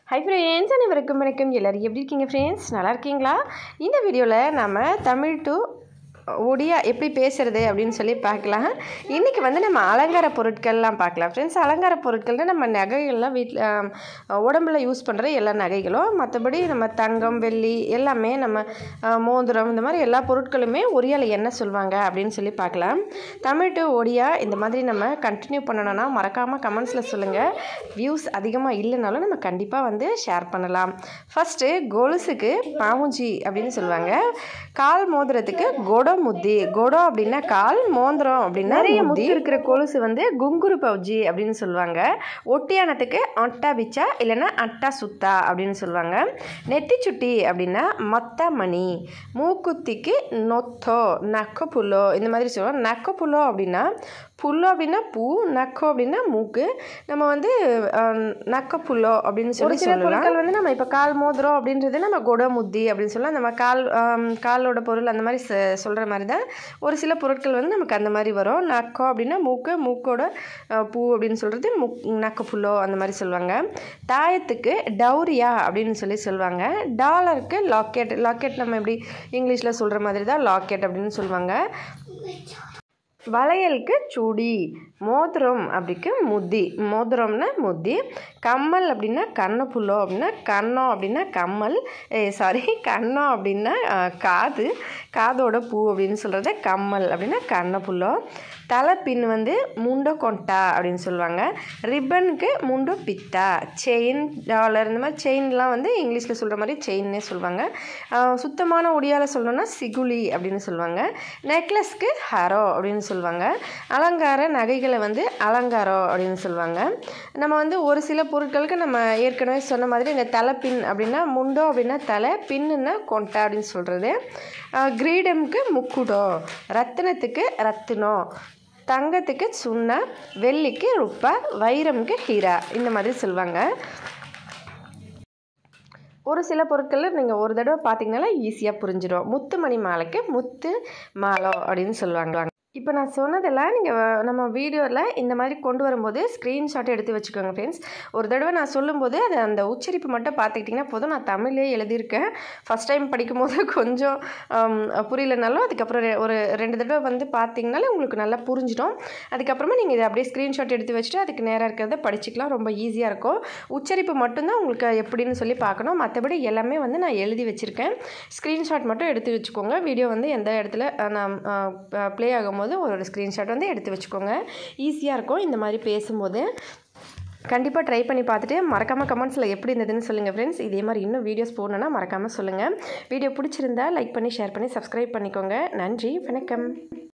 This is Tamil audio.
ஹை ஃப்ரெண்ட்ஸ் அனைவருக்கும் வணக்கம் எல்லோரும் எப்படி இருக்கீங்க ஃப்ரெண்ட்ஸ் நல்லா இருக்கீங்களா இந்த வீடியோவில் நம்ம தமிழ் டு ஒடியா எப்படி பேசுறது அப்படின்னு சொல்லி பார்க்கலாம் இன்றைக்கி வந்து நம்ம அலங்கார பொருட்கள்லாம் பார்க்கலாம் ஃப்ரெண்ட்ஸ் அலங்கார பொருட்கள்னா நம்ம நகைகள்லாம் வீட்டில் உடம்புல யூஸ் பண்ணுற எல்லா நகைகளும் மற்றபடி நம்ம தங்கம் வெள்ளி எல்லாமே நம்ம அஹ், மோதிரம் இந்த மாதிரி எல்லா பொருட்களுமே ஒரியால் என்ன சொல்லுவாங்க அப்படின்னு சொல்லி பார்க்கலாம் தமிழ் டு ஒடியா இந்த மாதிரி நம்ம கண்டினியூ பண்ணணும்னா மறக்காமல் கமெண்ட்ஸில் சொல்லுங்கள் வியூஸ் அதிகமாக இல்லைனாலும் நம்ம கண்டிப்பாக வந்து ஷேர் பண்ணலாம் ஃபஸ்ட்டு கொலுசுக்கு பாவுஞ்சி அப்படின்னு சொல்லுவாங்க கால் மோதிரத்துக்கு கொடோ முத்தி கொடோ அப்படின்னா கால் மோந்திரம் அப்படின்னா நிறைய முத்தி இருக்கிற கொலுசு வந்து குங்குரு பவுஜி அப்படின்னு சொல்லுவாங்க ஒட்டியானத்துக்கு அட்டா பிச்சா இல்லைன்னா அட்டா சுத்தா அப்படின்னு சொல்லுவாங்க நெத்தி சுட்டி அப்படின்னா மொத்த மணி மூக்குத்திக்கு நொத்தோ நக்க புல்லோ இந்த மாதிரி சொல்லுவோம் நக்க புல்லோ அப்படின்னா புல்லோ அப்படின்னா பூ நக்கோ அப்படின்னா மூக்கு நம்ம வந்து அஹ், நக்க புல்லோ அப்படின்னு சொல்லி சொல்லலாம் பொருட்கள் வந்து நம்ம இப்போ கால் மோதிரம் அப்படின்றது நம்ம கொடை முத்தி அப்படின்னு சொல்லலாம் நம்ம கால் ஆம், காலோட பொருள் அந்த மாதிரி ச- சொல்கிற மாதிரி தான் ஒரு சில பொருட்கள் வந்து நமக்கு அந்த மாதிரி வரும் நக்கோ அப்படின்னா மூக்கு மூக்கோட அஹ், பூ அப்படின்னு சொல்கிறது முக் நக்க புல்லோ அந்த மாதிரி சொல்லுவாங்க தாயத்துக்கு டௌரியா அப்படின்னு சொல்லி சொல்லுவாங்க டாலருக்கு லாக்கெட் லாக்கெட் நம்ம எப்படி இங்கிலீஷில் சொல்கிற மாதிரி தான் லாக்கெட் அப்படின்னு சொல்லுவாங்க வளையலுக்கு சுடி மோதிரம் அப்படிக்கு முத்தி மோதிரம்னா முத்தி கம்மல் அப்படின்னா கண்ணப்புல்லோ அப்படின்னா கண்ணம் அப்படின்னா கம்மல் சாரி கண்ணம் அப்படின்னா அஹ், காது காதோட பூ அப்படின்னு சொல்கிறது கம்மல் அப்படின்னா கண்ணப்புல்லோ தலைப்பின் வந்து முண்டோ கொண்டா அப்படின்னு சொல்லுவாங்க ரிப்பனுக்கு முண்டோ பித்தா செயின் டாலர் இந்த மாதிரி செயின்லாம் வந்து இங்கிலீஷில் சொல்கிற மாதிரி செயின்னே சொல்லுவாங்க அஹ், சுத்தமான ஒடியால் சொல்லணும்னா சிகுலி அப்படின்னு சொல்லுவாங்க நெக்லஸ்க்கு ஹரோ அப்படின்னு சொல்லுவாங்க அலங்கார நகைகளை வந்து அலங்காரம் அப்படின்னு சொல்லுவாங்க நம்ம வந்து ஒரு சில பொருட்களுக்கு நம்ம ஏற்கனவே சொன்ன மாதிரி இந்த தலைப்பின் அப்படின்னா முண்டோ அப்படின்னா தலை பின்னுன்னா கொண்டா அப்படின்னு சொல்கிறது கிரீடம்க்கு முக்குடோ ரத்தினத்துக்கு ரத்தினோ தங்கத்துக்கு சுண்ணா வெள்ளிக்கு ருப்பா வைரம்க்கு ஹீரா இந்த மாதிரி சொல்லுவாங்க ஒரு சில பொருட்களில் நீங்கள் ஒரு தடவை பார்த்தீங்கனால ஈஸியாக புரிஞ்சிடும் முத்து மணி மாலைக்கு முத்து மாலை அப்படின்னு சொல்லுவாங்க இப்போ நான் சொன்னதெல்லாம் நீங்கள் நம்ம வீடியோவில் இந்த மாதிரி கொண்டு வரும்போது ஸ்க்ரீன்ஷாட் எடுத்து வச்சுக்கோங்க ஃப்ரெண்ட்ஸ் ஒரு தடவை நான் சொல்லும்போது அது அந்த உச்சரிப்பு மட்டும் பார்த்துக்கிட்டிங்கன்னா போதும் நான் தமிழ்லேயே எழுதியிருக்கேன் ஃபஸ்ட் டைம் படிக்கும்போது கொஞ்சம் ஆம், புரியலனாலும் அதுக்கப்புறம் ரெ- ஒரு ரெண்டு தடவை வந்து பார்த்தீங்கனாலே உங்களுக்கு நல்லா புரிஞ்சிடும் அதுக்கப்புறமா நீங்கள் இதை அப்படியே ஸ்க்ரீன்ஷாட் எடுத்து வச்சுட்டு அதுக்கு நேராக இருக்கிறத படிச்சுக்கலாம் ரொம்ப ஈஸியாக இருக்கும் உச்சரிப்பு மட்டும்தான் உங்களுக்கு எப்படின்னு சொல்லி பார்க்கணும் மற்றபடி எல்லாமே வந்து நான் எழுதி வச்சுருக்கேன் ஸ்க்ரீன்ஷாட் மட்டும் எடுத்து வச்சுக்கோங்க வீடியோ வந்து எந்த இடத்துல அஹ், நான் ப்ளே ஆகும்போது ஒரு ஸ்க்ரீன்ஷாட் வந்து எடுத்து வச்சுக்கோங்க ஈஸியாக இருக்கும் இந்த மாதிரி பேசும்போது கண்டிப்பாக ட்ரை பண்ணி பார்த்துட்டு மறக்காமல் கமெண்ட்ஸில் எப்படி இருந்ததுன்னு சொல்லுங்கள் ஃப்ரெண்ட்ஸ் இதே மாதிரி இன்னும் வீடியோஸ் போடணுன்னா மறக்காமல் சொல்லுங்கள் வீடியோ பிடிச்சிருந்தா லைக் பண்ணி ஷேர் பண்ணி சப்ஸ்கிரைப் பண்ணிக்கோங்க நன்றி வணக்கம்